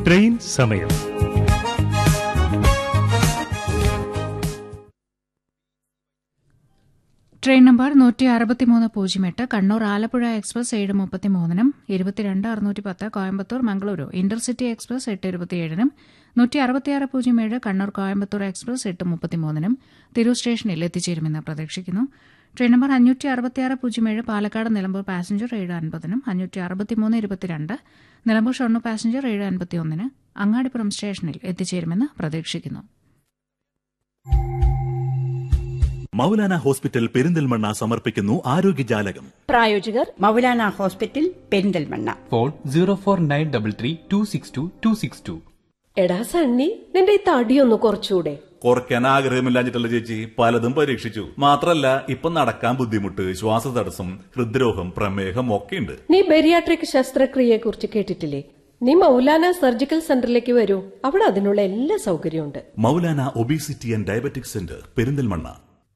train സമയം train number നൂറ്റി അറുപത്തിമൂന്ന് പൂജ്യം എട്ട് കണ്ണൂർ ആലപ്പുഴ എക്സ്പ്രസ് ഏഴ് മുപ്പത്തിമൂന്നിനും ഇരുപത്തിരണ്ട് അറുന്നൂറ്റി പത്ത് കോയമ്പത്തൂർ മംഗളൂരു ഇന്റർസിറ്റി എക്സ്പ്രസ് എട്ട് ഇരുപത്തിയേഴിനും നൂറ്റി അറുപത്തിയാറ് പൂജ്യം ഏഴ് കണ്ണൂർ കോയമ്പത്തൂർ എക്സ്പ്രസ് എട്ട് മുപ്പത്തിമൂന്നിനും തിരൂർ സ്റ്റേഷനിൽ എത്തിച്ചേരുമെന്ന് പ്രതീക്ഷിക്കുന്നു ട്രെയിൻ നമ്പർ അഞ്ഞൂറ്റി അറുപത്തിയാറ് പൂജ്യം ഏഴ് പാലക്കാട് നിലമ്പൂർ പാസഞ്ചർ ഏഴ് അൻപതിനും അഞ്ഞൂറ്റി അറുപത്തിമൂന്ന് ഇരുപത്തിരണ്ട് നിലമ്പൂർ ഷൊർണൂർ പാസഞ്ചർ ഏഴ് അൻപത്തിയൊന്നിന് അങ്ങാടിപ്പുറം സ്റ്റേഷനിൽ എത്തിച്ചേരുമെന്ന് പ്രതീക്ഷിക്കുന്നു മൗലാന ഹോസ്പിറ്റൽ പെരിന്തൽമണ്ണ സമർപ്പിക്കുന്നു ആരോഗ്യജാലകം പ്രായോജകർ Maulana hospital Perinthalmanna phone zero four nine double three two six two two six two എടാ സണ്ണി നിന്റെ ഈ തടിയൊന്ന് കുറച്ചുകൂടെ കുറയ്ക്കാൻ ആഗ്രഹമില്ലാഞ്ഞിട്ടല്ല ചേച്ചി പലതും പരീക്ഷിച്ചു മാത്രല്ല ഇപ്പൊ നടക്കാൻ ബുദ്ധിമുട്ട് ശ്വാസതടസ്സം ഹൃദ്രോഗം പ്രമേഹം ഒക്കെയുണ്ട് നീ ബെരിയാട്രിക് ശസ്ത്രക്രിയയെ കുറിച്ച് കേട്ടിട്ടില്ലേ നീ മൗലാന സർജിക്കൽ സെന്ററിലേക്ക് വരൂ അവിടെ അതിനുള്ള എല്ലാ സൗകര്യമുണ്ട് Maulana obesity and diabetic centre Perinthalmanna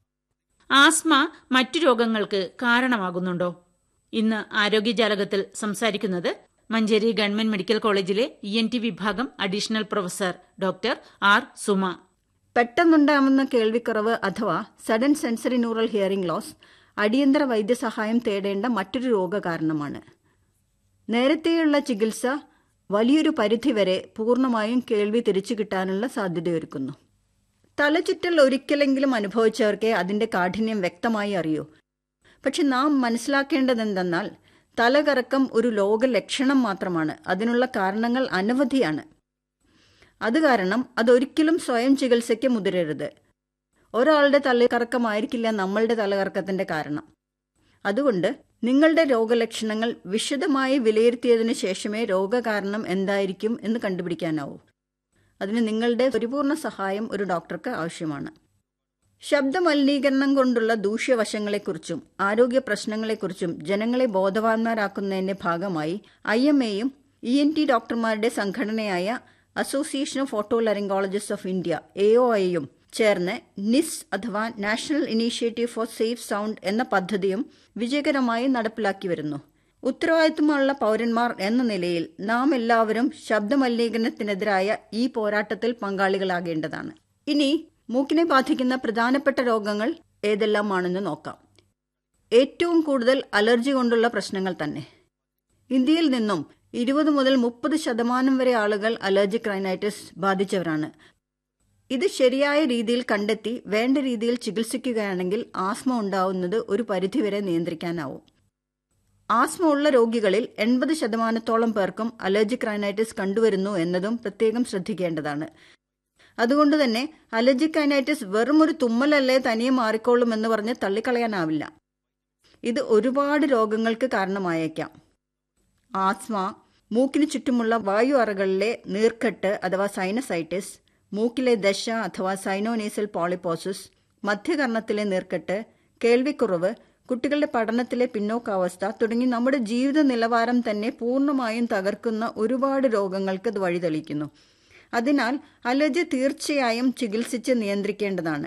asthma മറ്റു രോഗങ്ങൾക്ക് കാരണമാകുന്നുണ്ടോ ഇന്ന് ആരോഗ്യജാലകത്തിൽ സംസാരിക്കുന്നത് മഞ്ചേരി ഗവൺമെന്റ് മെഡിക്കൽ കോളേജിലെ ഇ എൻ ടി വിഭാഗം additional professor doctor R Suma പെട്ടെന്നുണ്ടാകുന്ന കേൾവിക്കുറവ് അഥവാ sudden sensory neural hearing loss അടിയന്തര വൈദ്യസഹായം തേടേണ്ട മറ്റൊരു രോഗകാരണമാണ് നേരത്തെയുള്ള ചികിത്സ വലിയൊരു പരിധിവരെ പൂർണ്ണമായും കേൾവി തിരിച്ചു കിട്ടാനുള്ള സാധ്യതയൊരുക്കുന്നു തലചുറ്റൽ ഒരിക്കലെങ്കിലും അനുഭവിച്ചവർക്ക് അതിന്റെ കാഠിന്യം വ്യക്തമായി അറിയൂ പക്ഷെ നാം മനസ്സിലാക്കേണ്ടതെന്തെന്നാൽ തലകറക്കം ഒരു ലോക ലക്ഷണം മാത്രമാണ് അതിനുള്ള കാരണങ്ങൾ അനവധിയാണ് അത് കാരണം അതൊരിക്കലും സ്വയം ചികിത്സയ്ക്ക് മുതിരരുത് ഒരാളുടെ തലകറക്കമായിരിക്കില്ല നമ്മളുടെ തലകറക്കത്തിന്റെ കാരണം അതുകൊണ്ട് നിങ്ങളുടെ രോഗലക്ഷണങ്ങൾ വിശദമായി വിലയിരുത്തിയതിനു ശേഷമേ രോഗകാരണം എന്തായിരിക്കും എന്ന് കണ്ടുപിടിക്കാനാവൂ അതിന് നിങ്ങളുടെ പരിപൂർണ സഹായം ഒരു ഡോക്ടർക്ക് ആവശ്യമാണ് ശബ്ദമലിനീകരണം കൊണ്ടുള്ള ദൂഷ്യവശങ്ങളെക്കുറിച്ചും ആരോഗ്യ പ്രശ്നങ്ങളെക്കുറിച്ചും ജനങ്ങളെ ബോധവാന്മാരാക്കുന്നതിന്റെ ഭാഗമായി ഐ എം എയും ഇ എൻ ടി ഡോക്ടർമാരുടെ സംഘടനയായ association of otolaryngologist of India A O ഐയും ചേർന്ന് നിസ് അഥവാ national initiative for safe sound എന്ന പദ്ധതിയും വിജയകരമായി നടപ്പിലാക്കി വരുന്നു ഉത്തരവാദിത്തമുള്ള പൗരന്മാർ എന്ന നിലയിൽ നാം എല്ലാവരും ശബ്ദമലിനീകരണത്തിനെതിരായ ഈ പോരാട്ടത്തിൽ പങ്കാളികളാകേണ്ടതാണ് ഇനി മൂക്കിനെ ബാധിക്കുന്ന പ്രധാനപ്പെട്ട രോഗങ്ങൾ ഏതെല്ലാമാണെന്ന് നോക്കാം ഏറ്റവും കൂടുതൽ അലർജി കൊണ്ടുള്ള പ്രശ്നങ്ങൾ തന്നെ ഇന്ത്യയിൽ നിന്നും ഇരുപത് മുതൽ മുപ്പത് ശതമാനം വരെ ആളുകൾ അലർജിക് റൈനൈറ്റിസ് ബാധിച്ചവരാണ് ഇത് ശരിയായ രീതിയിൽ കണ്ടെത്തി വേണ്ട രീതിയിൽ ചികിത്സിക്കുകയാണെങ്കിൽ ആസ്മ ഉണ്ടാവുന്നത് ഒരു പരിധിവരെ നിയന്ത്രിക്കാനാവും ആസ്മ ഉള്ള രോഗികളിൽ എൺപത് ശതമാനത്തോളം പേർക്കും അലർജിക് റൈനൈറ്റിസ് കണ്ടുവരുന്നു എന്നതും പ്രത്യേകം ശ്രദ്ധിക്കേണ്ടതാണ് അതുകൊണ്ട് തന്നെ അലർജിക് റൈനൈറ്റിസ് വെറും ഒരു തുമ്മലല്ലേ തനിയെ മാറിക്കോളും എന്ന് പറഞ്ഞ് തള്ളിക്കളയാനാവില്ല ഇത് ഒരുപാട് രോഗങ്ങൾക്ക് കാരണമായേക്കാം ആസ്മ മൂക്കിന് ചുറ്റുമുള്ള വായു അറകളിലെ നീർക്കെട്ട് അഥവാ സൈനസൈറ്റിസ് മൂക്കിലെ ദശ അഥവാ സൈനോനേസൽ പോളിപ്പോസിസ് മധ്യകർണത്തിലെ നീർക്കെട്ട് കേൾവിക്കുറവ് കുട്ടികളുടെ പഠനത്തിലെ പിന്നോക്കാവസ്ഥ തുടങ്ങി നമ്മുടെ ജീവിത നിലവാരം തന്നെ പൂർണ്ണമായും തകർക്കുന്ന ഒരുപാട് രോഗങ്ങൾക്ക് ഇത് വഴിതെളിക്കുന്നു അതിനാൽ അലർജി തീർച്ചയായും ചികിത്സിച്ച് നിയന്ത്രിക്കേണ്ടതാണ്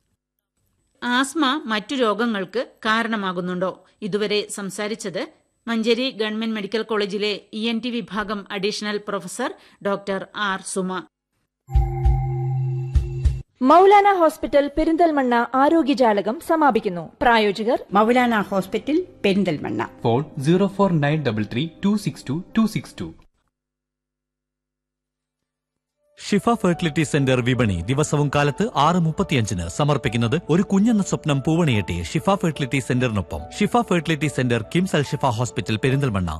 ആസ്മ മറ്റു രോഗങ്ങൾക്ക് കാരണമാകുന്നുണ്ടോ ഇതുവരെ സംസാരിച്ചത് മഞ്ചേരി ഗവൺമെന്റ് മെഡിക്കൽ കോളേജിലെ ഇ എൻ ടി വിഭാഗം additional professor doctor R Suma Maulana hospital Perinthalmanna Arogyajalakam സമാപിക്കുന്നു പ്രായോജകർ Maulana hospital Perinthalmanna phone zero four nine double three two six two two six two Shifa fertility centre വിപണി ദിവസവും കാലത്ത് ആറ് മുപ്പത്തിയഞ്ചിന് സമർപ്പിക്കുന്നത് ഒരു കുഞ്ഞെന്ന സ്വപ്നം പൂവണിയെട്ടി ഷിഫ ഫെർട്ടിലിറ്റി സെന്ററിനൊപ്പം Shifa fertility centre KIMS Al Shifa hospital Perinthalmanna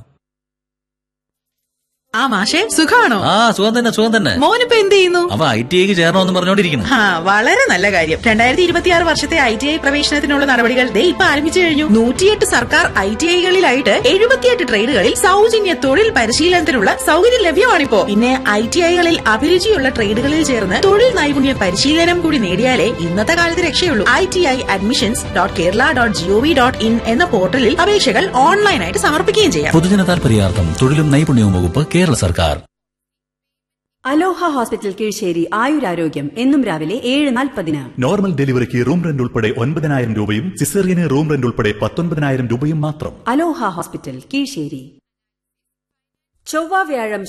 ആ മാഷെ സുഖാണോ ആ സുഖം തന്നെ സുഖം തന്നെ മോനിപ്പോ എന്ത് ചെയ്യുന്നു അവ ഐ ടി ഐക്ക് ചേരണമെന്ന് പറഞ്ഞോണ്ടിരിക്കുന്നു ആ വളരെ നല്ല കാര്യം രണ്ടായിരത്തി ഇരുപത്തിയാറ് വർഷത്തെ ഐ ടി ഐ പ്രവേശനത്തിനുള്ള നടപടികൾ ദേ ഇപ്പൊ ആരംഭിച്ചു കഴിഞ്ഞു നൂറ്റിയെട്ട് സർക്കാർ ഐ ടി ഐകളിലായിട്ട് എഴുപത്തിയെട്ട് ട്രേഡുകളിൽ സൗജന്യ തൊഴിൽ പരിശീലനത്തിനുള്ള സൗകര്യം ലഭ്യമാണിപ്പോ പിന്നെ ഐ ടി ഐകളിൽ അഭിരുചിയുള്ള ട്രേഡുകളിൽ ചേർന്ന് തൊഴിൽ നൈപുണ്യ പരിശീലനം കൂടി നേടിയാലേ ഇന്നത്തെ കാലത്ത് രക്ഷയുള്ളൂ I T I admissions dot Kerala dot GOV dot in എന്ന പോർട്ടലിൽ അപേക്ഷകൾ ഓൺലൈനായിട്ട് സമർപ്പിക്കുകയും ചെയ്യാം പൊതുജന താൽപര്യാർത്ഥം തൊഴിലും നൈപുണ്യവും വകുപ്പ് കേരള സർക്കാർ അലോഹ ഹോസ്പിറ്റൽ കീഴ്ശ്ശേരി ആയുരാരോഗ്യം എന്നും രാവിലെ ഏഴ് നാൽപ്പതിന് നോർമൽ ഡെലിവറിക്ക് റൂം റെന്റ് ഉൾപ്പെടെ ഒൻപതിനായിരം രൂപയും സിസേറിയന് റൂം റെന്റ് ഉൾപ്പെടെ പത്തൊൻപതിനായിരം രൂപയും മാത്രം അലോഹ ഹോസ്പിറ്റൽ കീഴ്ശ്ശേരി ചൊവ്വ വ്യാഴം